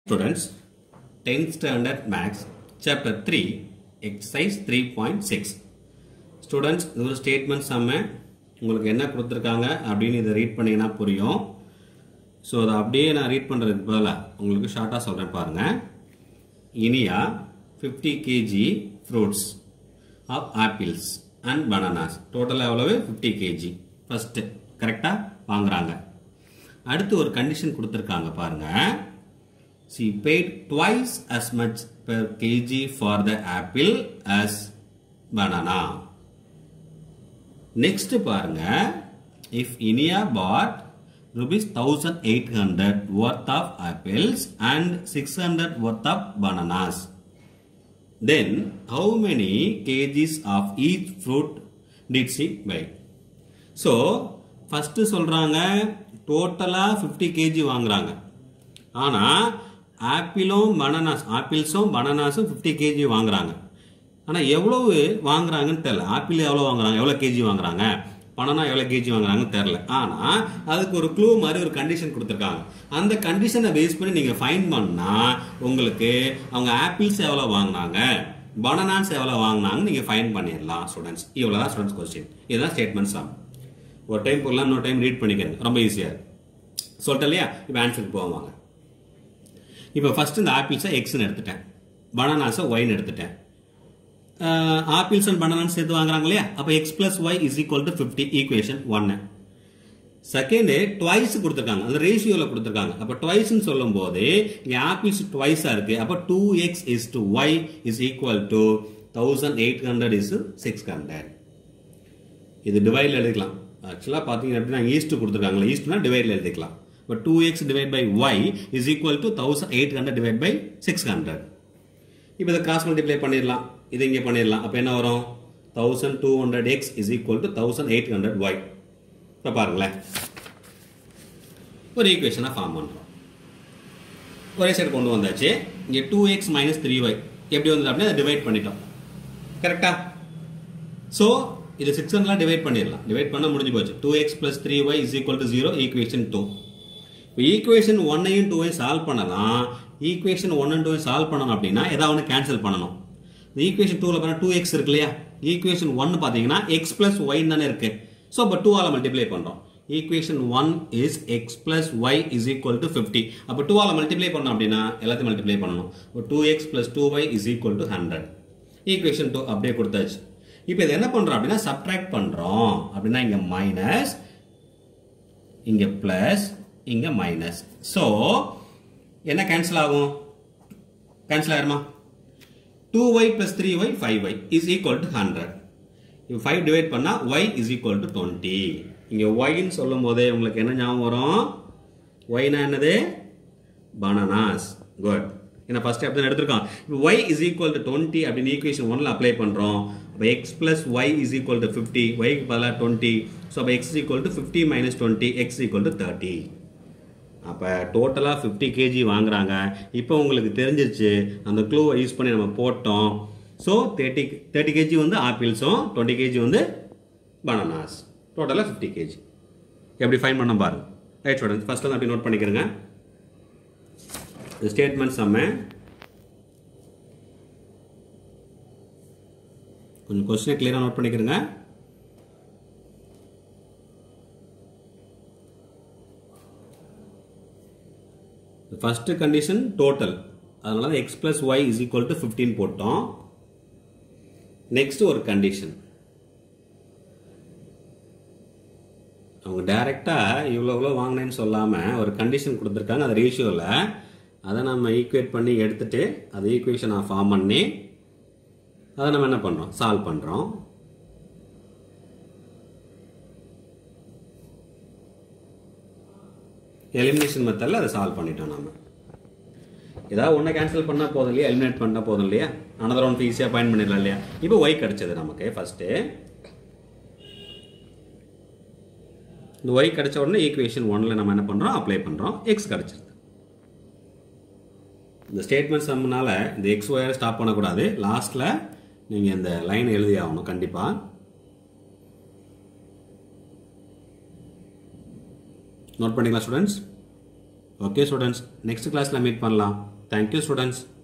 Students, 10th standard maths, chapter 3, exercise 3.6. Students, இது ஒரு statement sum உங்களுக்கு என்ன கொடுத்துருக்காங்க அப்படின்னு இதை ரீட் பண்ணீங்கன்னா புரியும் ஸோ அதை அப்படியே நான் ரீட் பண்ணுறதுக்கு பதிலாக உங்களுக்கு ஷார்ட்டாக சொல்கிறேன் பாருங்க Iniya fifty k g fruits of apples and bananas டோட்டலாக எவ்வளவு ஃபிஃப்டி கேஜி ஃபஸ்ட்டு கரெக்டாக வாங்குறாங்க அடுத்து ஒரு கண்டிஷன் கொடுத்துருக்காங்க பாருங்க she paid twice as much per kg for the apple as banana next பாருங்க if Inia bought rupees 1800 worth of apples and 600 worth of bananas then how many kgs of each fruit did she buy so first சொல்றாங்க டோட்டலா 50 kg வாங்குறாங்க ஆனா ஆப்பிளும் bananas ஆப்பிள்ஸும் பனானாஸும் fifty k g வாங்குறாங்க ஆனா எவ்வளவு வாங்குறாங்கன்னு தெரியல ஆப்பிள் எவ்வளவு வாங்குறாங்க எவ்வளவு கேஜி வாங்குறாங்க பனானா எவ்வளவு கேஜி வாங்குறாங்கன்னு தெரியல ஆனா அதுக்கு ஒரு க்ளூ மாதிரி ஒரு கண்டிஷன் கொடுத்துருக்காங்க அந்த கண்டிஷனை பேஸ் பண்ணி நீங்க ஃபைன் பண்ணா உங்களுக்கு அவங்க ஆப்பிள்ஸ் எவ்வளவு வாங்கினாங்க பனானாஸ் எவ்வளவு வாங்கினாங்க நீங்க ஃபைன் பண்ணிடலாம் ஸ்டூடெண்ட்ஸ் இவ்வளவுதான் ஸ்டூடெண்ட்ஸ் கொஸ்டின் இதுதான் ஸ்டேட்மெண்ட் சம் ஒரு டைம் போடலாம் இன்னொரு டைம் ரீட் பண்ணிக்கிறேன் ரொம்ப ஈஸியா இருக்கு சொல்லிட்டேன் இல்லையா இப்போ ஆன்சருக்கு போவாங்க இப்போ ஃபர்ஸ்ட் இந்த ஆப்பிள்ஸை எக்ஸ்னு எடுத்துட்டேன் பனானாஸை ஒய்னு எடுத்துட்டேன் ஆப்பிள்ஸ் அண்ட் பனானாஸ் சேர்த்து வாங்குறாங்க இல்லையா அப்போ x plus y is equal to fifty equation ஒன்னு செகண்ட் டுவைஸ் கொடுத்துருக்காங்க அந்த ரேஷியோவில் கொடுத்துருக்காங்க அப்போ டுவைஸ்னு சொல்லும் போது இங்கே ஆப்பிள்ஸ் டுவைஸாக இருக்கு அப்போ two x is to y is equal to thousand eight hundred is six hundred இது டிவைடில் எழுதிக்கலாம் ஆக்சுவலாக பார்த்தீங்க அப்படின்னா ஈஸ்ட் கொடுத்துருக்காங்களா ஈஸ்ட்னா டிவைடில் எழுதிக்கலாம் but 2x divided by y is equal to 1800 divided by 600 இப்போ இதை கிராஸ் மல்டிப்ளை பண்ணிடலாம் இது இங்கே பண்ணிடலாம் அப்போ என்ன வரும் 1200x is equal to 1800y இப்போ பாருங்களேன் ஒரு ஈக்குவேஷனாக ஃபார்ம் பண்ணுறோம் ஒரே சைடு கொண்டு வந்தாச்சு இங்கே two x minus three y எப்படி வந்தது அப்படின்னா அதை டிவைட் பண்ணிட்டோம் கரெக்டா ஸோ இது சிக்ஸ் ஹண்ட்ரட்லாம் டிவைட் பண்ணிடலாம் டிவைட் பண்ண முடிஞ்சு போச்சு two x plus three y is equal to zero equation two இப்போ ஈக்குவேஷன் ஒன்னையும் டூவையும் சால்வ் பண்ணலாம் ஈக்குவேஷன் ஒன் அண்ட் டூவையும் சால்வ் பண்ணணும் அப்படின்னா ஏதாவது ஒன்று கேன்சல் பண்ணணும் ஈக்குவேஷன் டூவில் பார்த்தா டூ எக்ஸ் இருக்கு இல்லையா ஈக்குவேஷன் ஒன் பார்த்தீங்கன்னா எக்ஸ் பிளஸ் ஒய் தானே இருக்கு ஸோ அப்போ டூவால் மல்டிப்ளை பண்ணுறோம் equation one is x plus y is equal to fifty அப்போ டூவால் மல்டிப்ளை பண்ணோம் அப்படின்னா எல்லாத்தையும் மல்டிப்ளை பண்ணணும் இப்போ two x plus two y is equal to hundred equation two அப்படியே கொடுத்தாச்சு இப்போ இது என்ன பண்ணுறோம் அப்படின்னா சப்ட்ராக்ட் பண்ணுறோம் அப்படின்னா இங்கே மைனஸ் இங்கே ப்ளஸ் இங்க மைனஸ் ஸோ என்ன கேன்சல் ஆகும் கேன்சல் ஆயிருமா two y plus three y five y is equal to hundred இப்போ ஃபைவ் டிவைட் பண்ணா y is equal to twenty இங்க ஒய்ன்னு சொல்லும் போதே உங்களுக்கு என்ன ஞாபகம் வரும் ஒய்னா என்னது பனானாஸ் குட் ஏன்னா ஃபர்ஸ்ட் அப்படி தான் எடுத்திருக்கோம் இப்போ y is equal to twenty அப்படின்னு ஈக்குவேஷன் ஒன்ல அப்ளை பண்ணுறோம் அப்போ x plus y is equal to fifty ஒய்க்கு பதிலாக டுவெண்ட்டி ஸோ அப்போ x equal to fifty minus twenty x equal to thirty அப்போ டோட்டலாக ஃபிஃப்டி கேஜி வாங்குறாங்க இப்போ உங்களுக்கு தெரிஞ்சிருச்சு அந்த க்ளூவை யூஸ் பண்ணி நம்ம போட்டோம் ஸோ தேர்ட்டி தேர்ட்டி கேஜி வந்து ஆப்பிள்ஸும் டுவெண்ட்டி கேஜி வந்து பனானாஸ் டோட்டலாக ஃபிஃப்டி கேஜி எப்படி ஃபைன் பண்ண பாருங்க ரைட் ஸ்டூடெண்ட்ஸ் ஃபஸ்ட்டு வந்து அப்படி நோட் பண்ணிக்கிறேங்க இந்த ஸ்டேட்மெண்ட் செம்ம கொஞ்சம் கொஸ்டினை கிளியராக நோட் பண்ணிக்கிறேங்க ஃபர்ஸ்ட் கண்டிஷன் டோட்டல் அதனால x plus y is equal to fifteen போட்டோம் நெக்ஸ்ட் ஒரு கண்டிஷன் அவங்க டைரக்டா இவ்வளோ இவ்வளோ வாங்கினேன்னு சொல்லாமல் ஒரு கண்டிஷன் கொடுத்துருக்காங்க அந்த ரேஷியோவில் அதை நம்ம ஈக்குவேட் பண்ணி எடுத்துட்டு அதை ஈக்குவேஷனாக ஃபார்ம் பண்ணி அதை நம்ம என்ன பண்ணுறோம் சால்வ் பண்ணுறோம் எலிமினேஷன் மெத்தடில் அதை சால்வ் பண்ணிட்டோம் நம்ம ஏதாவது ஒன்றை கேன்சல் பண்ணால் போதும் இல்லையா எலிமினேட் பண்ணால் போதும் இல்லையா அனதர் ஒன் ஈஸியாக பாயிண்ட் பண்ணிடலாம் இல்லையா இப்போ ஒய் கிடைச்சது நமக்கு ஃபஸ்ட்டு இந்த ஒய் கிடைச்ச உடனே ஈக்குவேஷன் ஒன்ல நம்ம என்ன பண்ணுறோம் அப்ளை பண்ணுறோம் எக்ஸ் கிடைச்சிருது இந்த ஸ்டேட்மெண்ட் சம்னால இந்த எக்ஸ் ஒயரை ஸ்டாப் பண்ணக்கூடாது லாஸ்ட்டில் நீங்கள் இந்த லைன் எழுதி ஆகணும் கண்டிப்பாக நோட் பண்ணிக்கலாம் ஸ்டூடெண்ட்ஸ் ஓகே ஸ்டூடெண்ட்ஸ் நெக்ஸ்ட் கிளாஸில் மீட் பண்ணலாம் Thank you students.